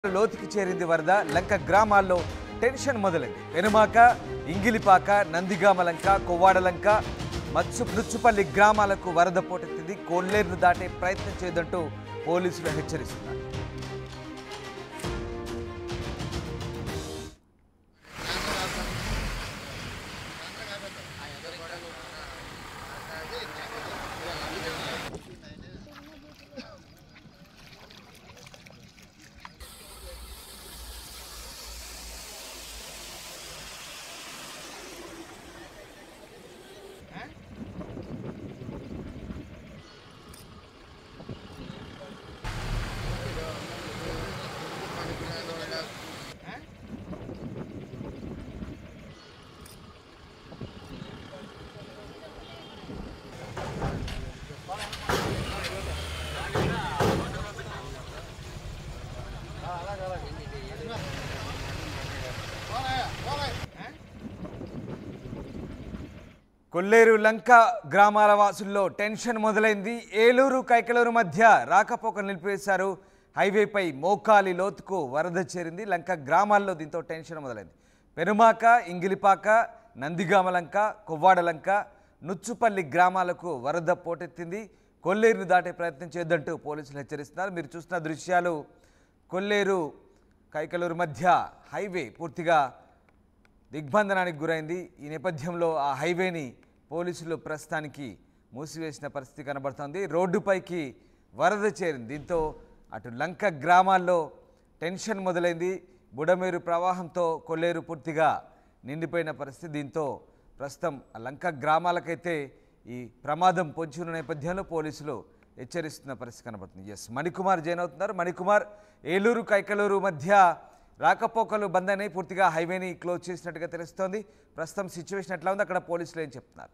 లోతుకి చేరింది వరద లంక గ్రామాల్లో టెన్షన్ మొదలైంది వెనుమాక ఇంగిలిపాక నందిగామలంక కొవ్వాడలంక మత్సు మృచ్చుపల్లి గ్రామాలకు వరద పోటెత్తింది కోల్లేరును దాటే ప్రయత్నం చేయదంటూ పోలీసులు హెచ్చరిస్తున్నారు కొల్లేరు లంక గ్రామాల వాసుల్లో టెన్షన్ మొదలైంది ఏలూరు కైకలూరు మధ్య రాకపోకలు నిలిపేశారు హైవేపై మోకాలి లోతుకు వరద చేరింది లంక గ్రామాల్లో దీంతో టెన్షన్ మొదలైంది పెనుమాక ఇంగిలిపాక నందిగామలంక కొవ్వాడలంక నుచ్చుపల్లి గ్రామాలకు వరద పోటెత్తింది కొల్లేరును దాటే ప్రయత్నం చేయొద్దంటూ పోలీసులు హెచ్చరిస్తున్నారు మీరు చూస్తున్న దృశ్యాలు కొల్లేరు కైకలూరు మధ్య హైవే పూర్తిగా దిగ్బంధనానికి గురైంది ఈ నేపథ్యంలో ఆ హైవేని పోలీసులు ప్రస్తుతానికి మూసివేసిన పరిస్థితి కనబడుతోంది రోడ్డుపైకి వరద చేరింది దీంతో అటు లంక గ్రామాల్లో టెన్షన్ మొదలైంది బుడమేరు ప్రవాహంతో కొల్లేరు పూర్తిగా నిండిపోయిన పరిస్థితి దీంతో ప్రస్తుతం ఆ లంక గ్రామాలకైతే ఈ ప్రమాదం పొంచి ఉన్న నేపథ్యంలో పోలీసులు హెచ్చరిస్తున్న పరిస్థితి కనబడుతుంది ఎస్ మణికుమార్ జైన్ అవుతున్నారు మణికుమార్ ఏలూరు కైకలూరు మధ్య రాకపోకలు బంద్ అయినాయి పూర్తిగా హైవేని క్లోజ్ చేసినట్టుగా తెలుస్తోంది ప్రస్తుతం సిచ్యువేషన్ ఎట్లా ఉంది అక్కడ పోలీసులు ఏం చెప్తున్నారు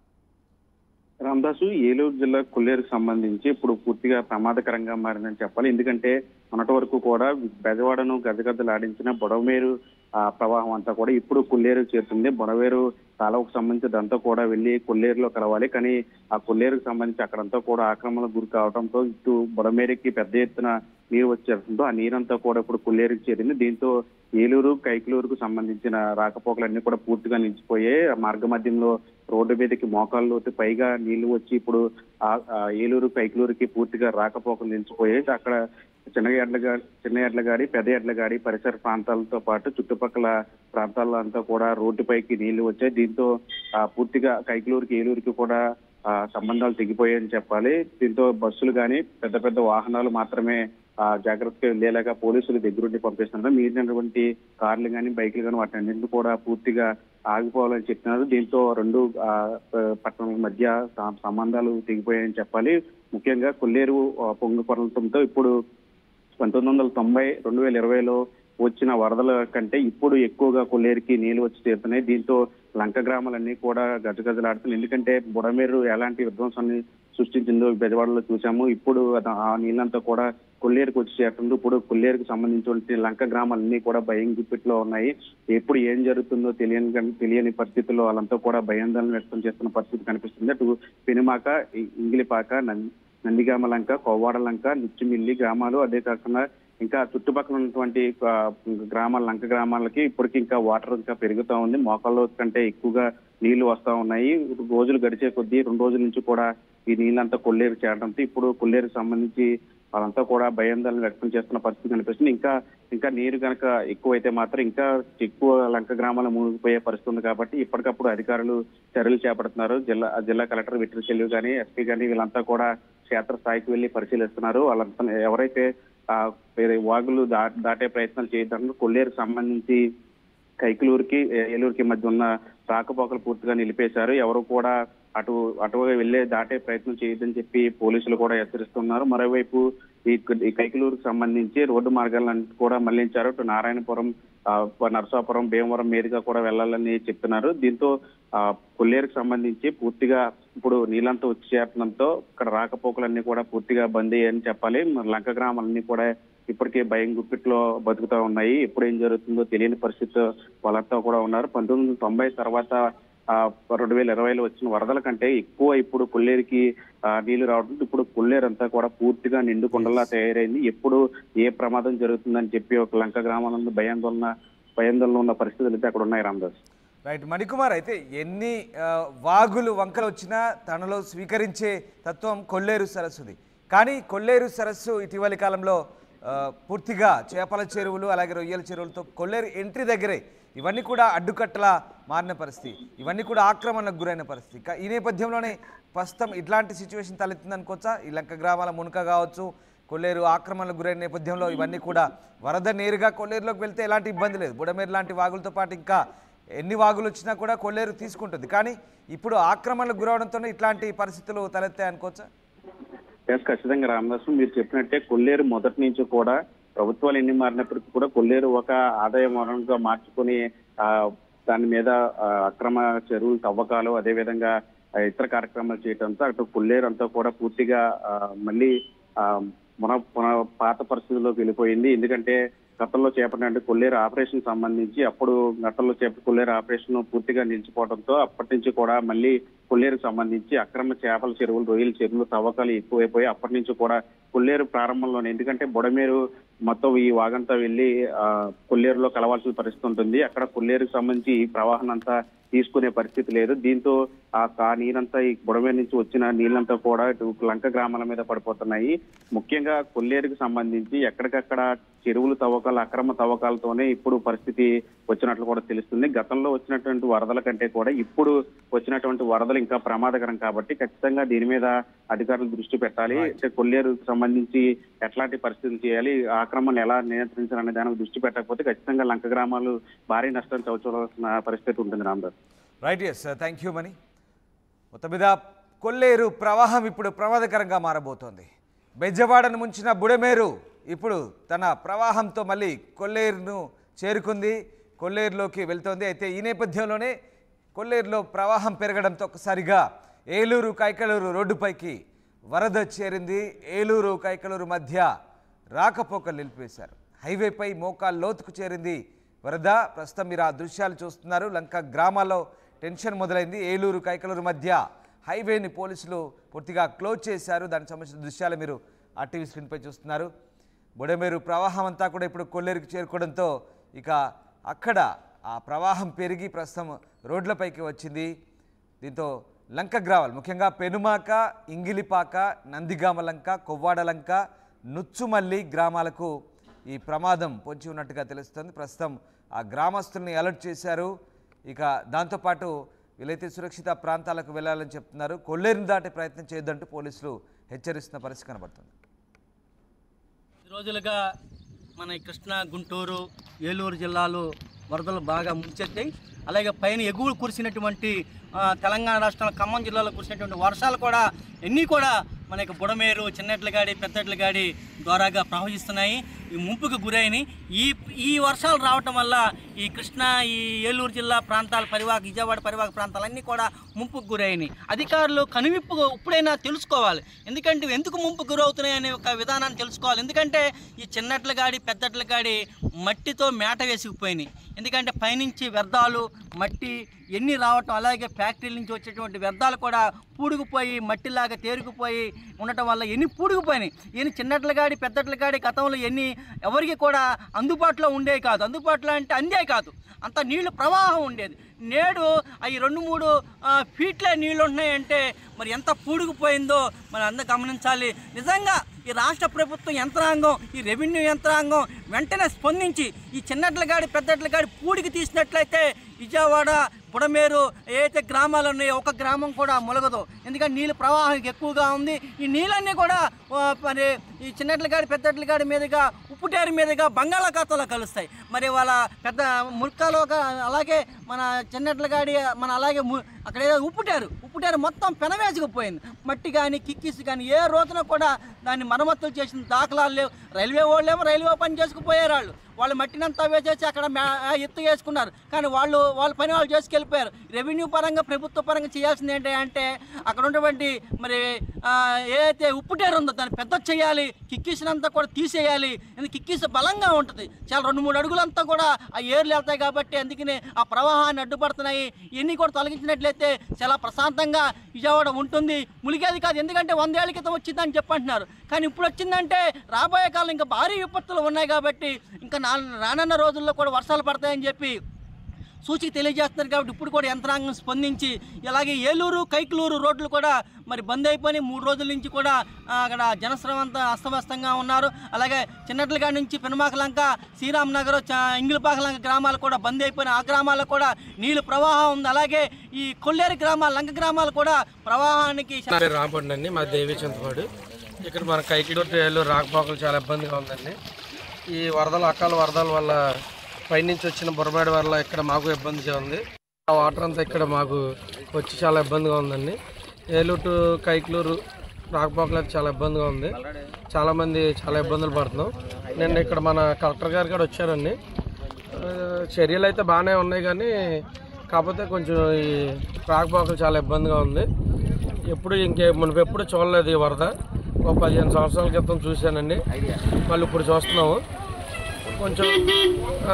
రామదాసు ఏలూరు జిల్లా కొల్లేరుకు సంబంధించి ఇప్పుడు పూర్తిగా ప్రమాదకరంగా మారిందని చెప్పాలి ఎందుకంటే మొన్నటి వరకు కూడా బెజవాడను గజగజలాడించిన బొడమేరు ఆ ప్రవాహం అంతా కూడా ఇప్పుడు కొల్లేరు చేరుతుంది బొడవేరు కాలువకు సంబంధించి అదంతా కూడా వెళ్లి కొల్లేరులో కలవాలి కానీ ఆ కొల్లేరుకు సంబంధించి అక్కడంతా కూడా ఆక్రమణకు గురి కావడంతో ఇటు బొడమేరుకి పెద్ద ఎత్తున నీరు వచ్చేస్తుందో ఆ నీరంతా కూడా ఇప్పుడు కొల్లేరుకి చేరింది దీంతో ఏలూరు కైకలూరుకు సంబంధించిన రాకపోకలన్నీ కూడా పూర్తిగా నిలిచిపోయాయి ఆ మార్గ మధ్యంలో రోడ్డు మీదకి మోకాళ్ళు లోతు పైగా నీళ్లు వచ్చి ఇప్పుడు ఆ- ఆ ఏలూరు కైకలూరుకి పూర్తిగా రాకపోకలు నిలిచిపోయాయి అక్కడ చిన్న ఎడ్లగా చిన్న ఎడ్లగాడి పెద్ద ఎడ్లగాడి పరిసర ప్రాంతాలతో పాటు చుట్టుపక్కల ప్రాంతాల్లో అంతా కూడా రోడ్డుపైకి నీళ్లు వచ్చాయి దీంతో ఆ, పూర్తిగా కైకలూరుకి ఏలూరుకి కూడా ఆ, సంబంధాలు తెగిపోయాయని చెప్పాలి దీంతో బస్సులు కానీ పెద్ద పెద్ద వాహనాలు మాత్రమే ఆ, జాగ్రత్తగా వెళ్లేలాగా పోలీసులు దగ్గరుండి పంపిస్తున్నారు మిగిలినటువంటి కార్లు కానీ బైకులు కానీ వాటి అన్నింటినీ కూడా పూర్తిగా ఆగిపోవాలని చెప్తున్నారు దీంతో రెండు ఆ, ప- పట్టణాల మధ్య స- సంబంధాలు తెగిపోయాయని చెప్పాలి ముఖ్యంగా కొల్లేరు ఆ, పొంగు పొరలతో ఇప్పుడు పంతొమ్మిది వందల తొంభై రెండు వేల ఇరవైలో వచ్చిన వరదల కంటే ఇప్పుడు ఎక్కువగా కొల్లేరుకి నీళ్లు వచ్చి చేరుతున్నాయి దీంతో లంక గ్రామాలన్నీ కూడా గజగజలాడుతున్నాయి ఎందుకంటే బుడమేరు ఎలాంటి విధ్వంసాన్ని సృష్టించిందో బెజవాడలో చూసాము ఇప్పుడు అద- ఆ నీళ్ళంతా కూడా కొల్లేరుకు వచ్చి చేరుతుంది ఇప్పుడు కొల్లేరుకు సంబంధించిన లంక గ్రామాలన్నీ కూడా భయం గుప్పిట్లో ఉన్నాయి ఎప్పుడు ఏం జరుగుతుందో తెలియని గన్- తెలియని పరిస్థితుల్లో వాళ్ళంతా కూడా భయాందోళన వ్యక్తం చేస్తున్న పరిస్థితి కనిపిస్తుంది అటు పెనుమాక ఇ- ఇంగిలిపాక నం- నందిగామలంక కొవ్వాడలంక నిచ్చిమిల్లి గ్రామాలు అదే కాకుండా ఇంకా చుట్టుపక్కల ఉన్నటువంటి ఆ, గ్రామాల లంక గ్రామాలకి ఇప్పటికి ఇంకా వాటర్ ఇంకా పెరుగుతా ఉంది మోకాళ్ళ కంటే ఎక్కువగా నీళ్లు వస్తా ఉన్నాయి రోజులు గడిచే కొద్దీ రెండు రోజుల నుంచి కూడా ఈ నీళ్ళంతా కొల్లేరు చేరడంతో ఇప్పుడు కొల్లేరుకు సంబంధించి వాళ్ళంతా కూడా భయాందోళన వ్యక్తం చేస్తున్న పరిస్థితి కనిపిస్తుంది ఇంకా ఇంకా నీరు కనుక ఎక్కువైతే మాత్రం ఇంకా ఎక్కువ లంక గ్రామాలు మునిగిపోయే పరిస్థితి ఉంది కాబట్టి ఇప్పటికప్పుడు అధికారులు చర్యలు చేపడుతున్నారు జిల్లా జిల్లా కలెక్టర్ విట్రి చెల్లి కానీ ఎస్పీ కానీ వీళ్ళంతా కూడా క్షేత్రస్థాయికి వెళ్లి పరిశీలిస్తున్నారు వాళ్ళంతా ఎవరైతే ఆ వేరే వాగులు దా దాటే ప్రయత్నాలు చేయడానికి కొల్లేరుకు సంబంధించి కైకలూరుకి ఏ- ఏలూరుకి మధ్య ఉన్న రాకపోకలు పూర్తిగా నిలిపేశారు ఎవరు కూడా అటు అటుగా వెళ్లే దాటే ప్రయత్నం చేయొద్దని చెప్పి పోలీసులు కూడా హెచ్చరిస్తున్నారు మరోవైపు ఈ ఈ కైకలూరుకు సంబంధించి రోడ్డు మార్గాలను కూడా మళ్లించారు ఇటు నారాయణపురం ఆ, నరసాపురం భీమవరం మీదుగా కూడా వెళ్లాలని చెప్తున్నారు దీంతో ఆ, కొల్లేరుకు సంబంధించి పూర్తిగా ఇప్పుడు నీళ్ళంతా వచ్చి చేరడంతో ఇక్కడ రాకపోకలన్నీ కూడా పూర్తిగా బంద్ అయ్యాయని చెప్పాలి మరి లంక గ్రామాలన్నీ కూడా ఇప్పటికే భయం గుప్పిట్లో బతుకుతా ఉన్నాయి ఎప్పుడు ఏం జరుగుతుందో తెలియని పరిస్థితి వాళ్ళంతా కూడా ఉన్నారు పంతొమ్మిది వందల తొంభై తర్వాత రెండు వేల ఇరవైలో వచ్చిన వరదల కంటే ఎక్కువ ఇప్పుడు కొల్లేరుకి ఆ, నీళ్లు రావడంతో ఇప్పుడు కొల్లేరు అంతా కూడా పూర్తిగా నిండు కొండలా తయారైంది ఎప్పుడు ఏ ప్రమాదం జరుగుతుందని చెప్పి ఒక లంక గ్రామాలందు భయాందోళన భయాందోళన ఉన్న పరిస్థితులు అయితే అక్కడ ఉన్నాయి రామదాస్ రైట్ మణికుమార్ అయితే ఎన్ని ఆ, వాగులు వంకలు వచ్చినా తనలో స్వీకరించే తత్వం కొల్లేరు సరస్సుది కానీ కొల్లేరు సరస్సు ఇటీవలి కాలంలో ఆ, పూర్తిగా చేపల చెరువులు అలాగే రొయ్యల చెరువులతో కొల్లేరు ఎంట్రీ దగ్గరే ఇవన్నీ కూడా అడ్డుకట్టలా మారిన పరిస్థితి ఇవన్నీ కూడా ఆక్రమణకు గురైన పరిస్థితి కా- ఈ నేపథ్యంలోనే ప్రస్తుతం ఇట్లాంటి సిచ్యువేషన్ తలెత్తింది అనుకోవచ్చా ఈ లంక గ్రామాల మునక కావచ్చు కొల్లేరు ఆక్రమణలకు గురైన నేపథ్యంలో ఇవన్నీ కూడా వరద నేరుగా కొల్లేరులోకి వెళ్తే ఎలాంటి ఇబ్బంది లేదు బుడమేరు లాంటి వాగులతో పాటు ఇంకా ఎన్ని వాగులు వచ్చినా కూడా కొల్లేరు తీసుకుంటుంది కానీ ఇప్పుడు ఆక్రమణలకు గురవడంతో ఇట్లాంటి పరిస్థితులు తలెత్తాయి అనుకోవచ్చా ఎస్ ఖచ్చితంగా రామదాసు మీరు చెప్పినట్టే కొల్లేరు మొదటి నుంచి కూడా ప్రభుత్వాలు ఎన్ని మారినప్పటికీ కూడా కొల్లేరు ఒక ఆదాయ వనరుగా మార్చుకొని ఆ దాని మీద ఆ, అక్రమ చెరువులు తవ్వకాలు అదేవిధంగా ఆ, ఇతర కార్యక్రమాలు చేయడంతో అటు కొల్లేరు అంతా కూడా పూర్తిగా ఆ, మళ్ళీ ఆ, మన పున పాత పరిస్థితుల్లోకి వెళ్ళిపోయింది ఎందుకంటే గతంలో చేపట్టిన కొల్లేరు ఆపరేషన్ సంబంధించి అప్పుడు గతంలో చేప కొల్లేరు ఆపరేషన్ పూర్తిగా నిలిచిపోవడంతో అప్పటి నుంచి కూడా మళ్ళీ కొల్లేరుకు సంబంధించి అక్రమ చేపల చెరువులు రొయ్యల చెరువులు తవ్వకాలు ఎక్కువైపోయి అప్పటి నుంచి కూడా కొల్లేరు ప్రారంభంలోనే ఎందుకంటే బొడమేరు మొత్తం ఈ వాగంతా వెళ్ళి ఆ, కొల్లేరులో కలవాల్సిన పరిస్థితి ఉంటుంది అక్కడ కొల్లేరుకు సంబంధించి ఈ ప్రవాహం అంతా తీసుకునే పరిస్థితి లేదు దీంతో ఆ ఆ నీరంతా ఈ బుడమేరు నుంచి వచ్చిన నీళ్ళంతా కూడా ఇటు లంక గ్రామాల మీద పడిపోతున్నాయి ముఖ్యంగా కొల్లేరుకు సంబంధించి ఎక్కడికక్కడ చెరువులు తవ్వకాలు అక్రమ తవ్వకాలతోనే ఇప్పుడు పరిస్థితి వచ్చినట్లు కూడా తెలుస్తుంది గతంలో వచ్చినటువంటి వరదల కంటే కూడా ఇప్పుడు వచ్చినటువంటి వరదలు ఇంకా ప్రమాదకరం కాబట్టి ఖచ్చితంగా దీని మీద అధికారులు దృష్టి పెట్టాలి అంటే కొల్లేరుకు సంబంధించి ఎట్లాంటి పరిస్థితులు చేయాలి ఆక్రమణ ఎలా నియంత్రించాలనే దానికి దృష్టి పెట్టకపోతే ఖచ్చితంగా లంక గ్రామాలు భారీ నష్టం చవిచూడాల్సిన పరిస్థితి ఉంటుంది Ramadas right yes thank you Mani మొత్తం మీద కొల్లేరు ప్రవాహం ఇప్పుడు ప్రమాదకరంగా మారబోతోంది బెజ్జవాడను ముంచిన బుడమేరు ఇప్పుడు తన ప్రవాహంతో మళ్ళీ కొల్లేరును చేరుకుంది కొల్లేరులోకి వెళ్తోంది అయితే ఈ నేపథ్యంలోనే కొల్లేరులో ప్రవాహం పెరగడంతో ఒక్కసారిగా ఏలూరు కైకలూరు రోడ్డుపైకి వరద చేరింది ఏలూరు కైకలూరు మధ్య రాకపోకలు నిలిపేశారు హైవేపై మోకాల్ లోతుకు చేరింది వరద ప్రస్తుతం మీరు ఆ దృశ్యాలు చూస్తున్నారు లంక గ్రామాల్లో టెన్షన్ మొదలైంది ఏలూరు కైకలూరు మధ్య హైవేని పోలీసులు పూర్తిగా క్లోజ్ చేశారు దానికి సంబంధించిన దృశ్యాలు మీరు ఆ టీవీ స్క్రీన్పై చూస్తున్నారు బుడమేరు ప్రవాహం అంతా కూడా ఇప్పుడు కొల్లేరుకు చేరుకోవడంతో ఇక అక్కడ ఆ ప్రవాహం పెరిగి ప్రస్తుతం రోడ్లపైకి వచ్చింది దీంతో లంక గ్రామాలు ముఖ్యంగా పెనుమాక ఇంగిలిపాక నందిగామలంక కొవ్వాడలంక నుచ్చుమల్లి గ్రామాలకు ఈ ప్రమాదం పొంచి ఉన్నట్టుగా తెలుస్తుంది ప్రస్తుతం ఆ గ్రామస్తుల్ని అలర్ట్ చేశారు ఇక దాంతోపాటు వీలైతే సురక్షిత ప్రాంతాలకు వెళ్ళాలని చెప్తున్నారు కొల్లేరుని దాటే ప్రయత్నం చేయొద్దంటూ పోలీసులు హెచ్చరిస్తున్న పరిస్థితి కనబడుతుంది ఈ రోజులుగా మన ఈ కృష్ణా గుంటూరు ఏలూరు జిల్లాలు వరదలు బాగా ముంచెత్తాయి అలాగే పైన ఎగువ కురిసినటువంటి ఆ, తెలంగాణ రాష్ట్రం ఖమ్మం జిల్లాలో కురిసినటువంటి వర్షాలు కూడా ఎన్ని కూడా మనకి బుడమేరు చిన్నట్లగాడి పెద్దట్లగాడి ద్వారాగా ప్రవహిస్తున్నాయి ఈ ముంపుకు గురైనవి ఈ ఈ వర్షాలు రావటం వల్ల ఈ కృష్ణా ఈ ఏలూరు జిల్లా ప్రాంతాల పరివాహక విజయవాడ పరివాహక ప్రాంతాలన్నీ కూడా ముంపుకు గురైనవి అధికారులు కనువిప్పు ఇప్పుడైనా తెలుసుకోవాలి ఎందుకంటే ఇవి ఎందుకు ముంపుకు గురవుతున్నాయి అనే ఒక విధానాన్ని తెలుసుకోవాలి ఎందుకంటే ఈ చిన్నట్ల గాడి పెద్దట్ల గాడి మట్టితో మేట వేసుకుపోయినాయి ఎందుకంటే పైనుంచి వ్యర్థాలు మట్టి ఎన్ని రావటం అలాగే ఫ్యాక్టరీల నుంచి వచ్చేటువంటి వ్యర్థాలు కూడా పూడుకుపోయి మట్టిలాగా తేరుకుపోయి ఉండటం వల్ల ఎన్ని పూడుకుపోయినాయి ఎన్ని చిన్నట్ల గాడి పెద్దట్ల గాడి గతంలో ఎన్ని ఎవరికి కూడా అందుబాటులో ఉండేవి కాదు అందుబాటులో అంటే అందే కాదు అంత నీళ్లు ప్రవాహం ఉండేది నేడు అవి రెండు మూడు ఆ, ఫీట్లే నీళ్లు ఉంటున్నాయంటే మరి ఎంత పూడుకుపోయిందో మరి అందరూ గమనించాలి నిజంగా ఈ రాష్ట్ర ప్రభుత్వం యంత్రాంగం ఈ రెవెన్యూ యంత్రాంగం వెంటనే స్పందించి ఈ చిన్నట్ల గాడి పెద్దట్ల గాడి పూడికి తీసినట్లయితే విజయవాడ బుడమేరు ఏదైతే గ్రామాలు ఉన్నాయో ఒక గ్రామం కూడా మొలగదు ఎందుకంటే నీళ్ళ ప్రవాహం ఎక్కువగా ఉంది ఈ నీళ్ళన్నీ కూడా ఆ, మరి ఈ చిన్నట్ల గాడి పెద్దట్ల గాడి మీదుగా ఉప్పుటేరు మీదుగా బంగాళాఖాతంలో కలుస్తాయి మరి వాళ్ళ పెద్ద ముర్కాలో ఒక- అలాగే మన చిన్నట్ల గాడి మన అలాగే ము- అక్కడ ఏదో ఉప్పుటారు ఉప్పుటారు మొత్తం పెనవేసుకుపోయింది మట్టి కానీ కిక్కిస్ కానీ ఏ రోజున కూడా దాన్ని మరమ్మతులు చేసిన దాఖలాలు లేవు రైల్వే వాళ్ళేమో రైల్వే పని చేసుకుపోయారు వాళ్ళు వాళ్ళు మట్టినంతా వేసేసి అక్కడ మే- ఆ ఎత్తు వేసుకున్నారు కానీ వాళ్ళు వాళ్ళ పని వాళ్ళు చేసుకెళ్ళిపోయారు రెవెన్యూ పరంగా ప్రభుత్వ పరంగా చేయాల్సింది ఏంటి అంటే అక్కడ ఉన్నటువంటి మరి ఆ, ఏదైతే ఉప్పుటేరు ఉందో దాన్ని పెద్ద చేయాలి కిక్కిసినంతా కూడా తీసేయాలి ఎందుకంటే కిక్కిస్ బలంగా ఉంటుంది చాలా రెండు మూడు అడుగుల నీళ్ళంతా కూడా ఆ ఏర్లు వెళ్తాయి కాబట్టి అందుకనే ఆ ప్రవాహాన్ని అడ్డుపడుతున్నాయి ఇవన్నీ కూడా తొలగించినట్లయితే చాలా ప్రశాంతంగా విజయవాడ ఉంటుంది ములిగేది కాదు ఎందుకంటే వందేళ్ల క్రితం వచ్చిందని చెప్పంటున్నారు కానీ ఇప్పుడు వచ్చిందంటే రాబోయే కాలం ఇంకా భారీ విపత్తులు ఉన్నాయి కాబట్టి ఇంకా నా రానున్న రోజుల్లో కూడా వర్షాలు పడతాయని చెప్పి సూచిక తెలియజేస్తున్నారు కాబట్టి ఇప్పుడు కూడా యంత్రాంగం స్పందించి ఇలాగే ఏలూరు కైకలూరు రోడ్లు కూడా మరి బంద్ అయిపోయి మూడు రోజుల నుంచి కూడా ఆ, అక్కడ జనశ్రమ అంతా అస్తవ్యస్తంగా ఉన్నారు అలాగే చిన్నట్లగా నుంచి పెనమాకలంక శ్రీరామ్ నగర్ ఇంగిలిపాకలంక గ్రామాలు కూడా బంద్ అయిపోయిన ఆ గ్రామాల్లో కూడా నీళ్ళు ప్రవాహం ఉంది అలాగే ఈ కొల్లేరు గ్రామాలు లంక గ్రామాలు కూడా ప్రవాహానికి నా పేరు రాంపండి అండి మా దేవి చింతపాడు ఇక్కడ మన కైకిలూరు ట్రైన్లు రాకపోకలు చాలా ఇబ్బందిగా ఉందండి ఈ వరదలు అకాల వరదల వల్ల పైనుంచి వచ్చిన బురమేడ వల్ల ఇక్కడ మాకు ఇబ్బందిగా ఉంది ఆ వాటర్ అంతా ఇక్కడ మాకు వచ్చి చాలా ఇబ్బందిగా ఉందండి ఏలూరు టు కైకిలూరు రాకపోకలు అయితే చాలా ఇబ్బందిగా ఉంది చాలామంది చాలా ఇబ్బందులు పడుతున్నాం నిన్న ఇక్కడ మన కలెక్టర్ గారు కూడా వచ్చారండి ఆ, చర్యలు అయితే బాగానే ఉన్నాయి కానీ కాకపోతే కొంచెం ఈ రాకపోకలు చాలా ఇబ్బందిగా ఉంది ఎప్పుడు ఇంకే మనకు ఎప్పుడు చూడలేదు ఈ వరద ఒక పదిహేను సంవత్సరాల క్రితం చూశానండి మళ్ళీ ఇప్పుడు చూస్తున్నాము కొంచెం ఆ,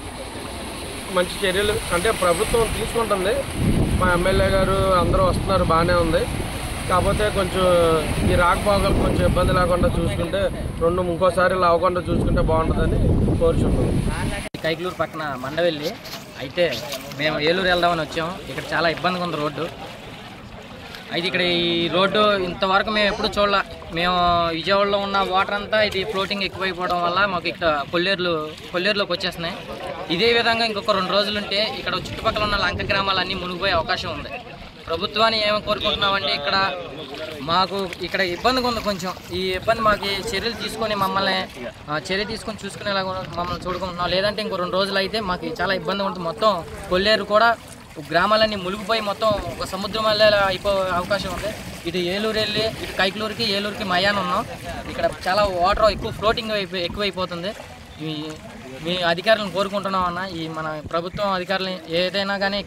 మంచి చర్యలు అంటే ప్రభుత్వం తీసుకుంటుంది మా ఎమ్మెల్యే గారు అందరూ వస్తున్నారు బాగానే ఉంది కాకపోతే కొంచెం ఈ రాకపోకలు కొంచెం ఇబ్బంది లేకుండా చూసుకుంటే రెండు ఇంకోసారి ఇలా అవ్వకుండా చూసుకుంటే బాగుంటుందని కోరుచున్నాం కైకలూరు పక్కన మండవెల్లి అయితే మేము ఏలూరు వెళ్దామని వచ్చాము ఇక్కడ చాలా ఇబ్బందిగా ఉంది రోడ్డు అయితే ఇక్కడ ఈ రోడ్డు ఇంతవరకు మేము ఎప్పుడు చూడాల మేము విజయవాడలో ఉన్న వాటర్ అంతా ఇది ఫ్లోటింగ్ ఎక్కువైపోవడం వల్ల మాకు ఇక్కడ కొల్లేరులు కొల్లేరులోకి వచ్చేస్తున్నాయి ఇదే విధంగా ఇంకొక రెండు రోజులు ఉంటే ఇక్కడ చుట్టుపక్కల ఉన్న లంక గ్రామాలన్నీ మునిగిపోయే అవకాశం ఉంది ప్రభుత్వాన్ని ఏమి కోరుకుంటున్నామంటే ఇక్కడ మాకు ఇక్కడ ఇబ్బందిగా ఉంది కొంచెం ఈ ఇబ్బంది మాకు ఈ చర్యలు తీసుకొని మమ్మల్ని ఆ, చర్య తీసుకొని చూసుకునేలాగా మమ్మల్ని చూడుకుంటున్నాం లేదంటే ఇంకో రెండు రోజులు అయితే మాకు చాలా ఇబ్బందిగా ఉంటుంది మొత్తం కొల్లేరు కూడా గ్రామాలన్నీ మునిగిపోయి మొత్తం ఒక సముద్రం వల్ల అయిపో అవకాశం ఉంది ఇటు ఏలూరు వెళ్ళి ఇటు కైకలూరుకి ఏలూరుకి మయాన్ ఉన్నాం ఇక్కడ చాలా వాటర్ ఎక్కువ ఫ్లోటింగ్ అయిపోయి ఎక్కువైపోతుంది ఈ మీ అధికారులను కోరుకుంటున్నాం అన్న ఈ మన ప్రభుత్వం అధికారులు ఏదైనా కానీ